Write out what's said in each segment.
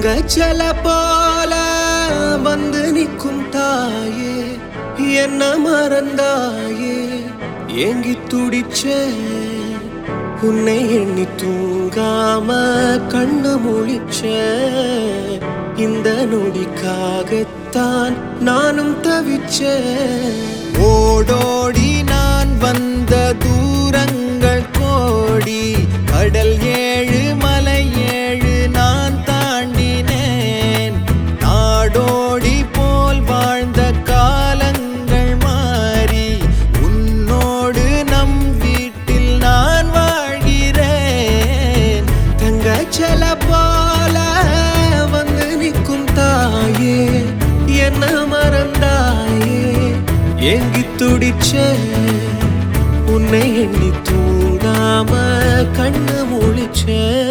தங்கச்சல போல வந்து நிற்கும் தாயே என்ன மறந்தாயே ஏங்கி துடிச்ச உன்னை எண்ணி தூங்காம கண்ணு முழிச்ச இந்த நொடிக்காகத்தான் நானும் தவிச்சேன் ஓடோடி நான் வந்த தூரங்கள் கோடி கடல் ஏழு மலை ஏழு நான் தாண்டினேன் நாடோடி போல் வாழ்ந்த காலங்கள் மாறி உன்னோடு நம் வீட்டில் நான் வாழ்கிறேன் தங்கச்சல போல வந்து நிற்கும் தாயே என்ன மறந்தாயே ஏங்கி துடிச்ச உன்னை எண்ணி தூங்காம கண்ணு முழிச்ச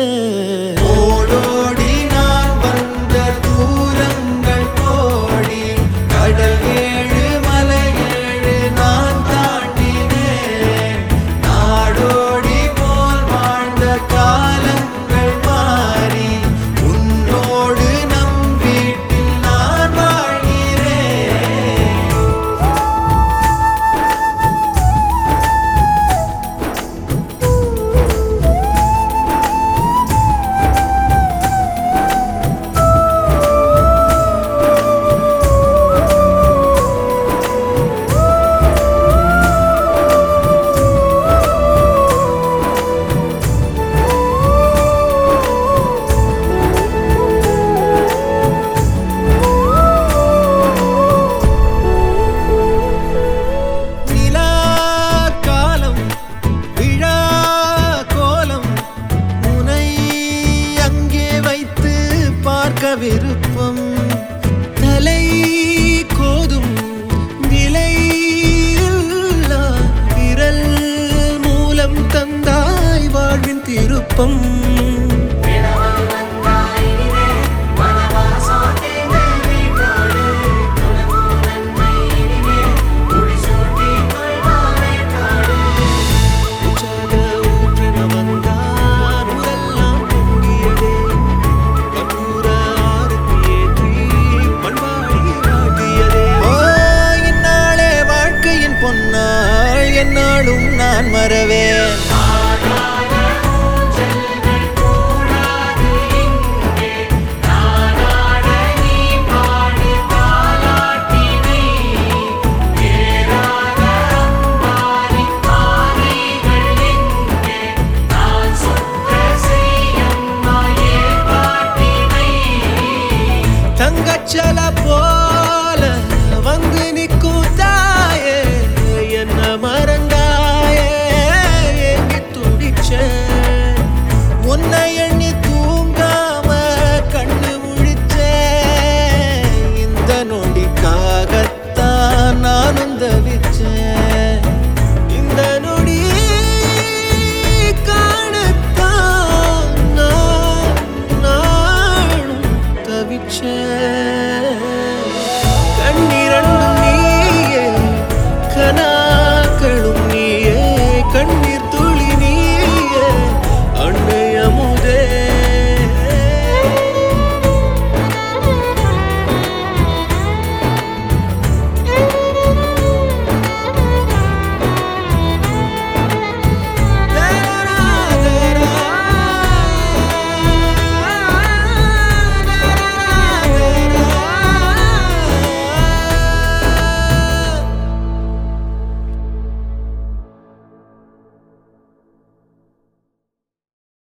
ஓடோடி நான் வந்த தூரங்கள் கோடி கடல் ஏழு மலை ஏழு நான் தாண்டினேன் நாடோடி போல் வாழ்ந்த காலங்கள் மாறி உன்னோடு நம் வீட்டில் நான் வாழ்கிறேன் நிலா காலம் விழா கோலம் உனை அங்கே வைத்து பார்க்க விருப்பம் தலை கோதும் விலை இல்லா விரல் மூலம் தந்தாய் வாழ்வின் திருப்பம் உற்சாக ஊற்றென வந்தார் உடல்லாம் பொங்கியதே கற்பூர ஆரத்தி ஏற்றி பண்பாடி வாட்டியதே ஓ இந்நாளே வாழ்க்கையின் பொன்னாள் என்னாலும் நான் மறவேன் தங்கச்சல போல வந்து நிற்கும்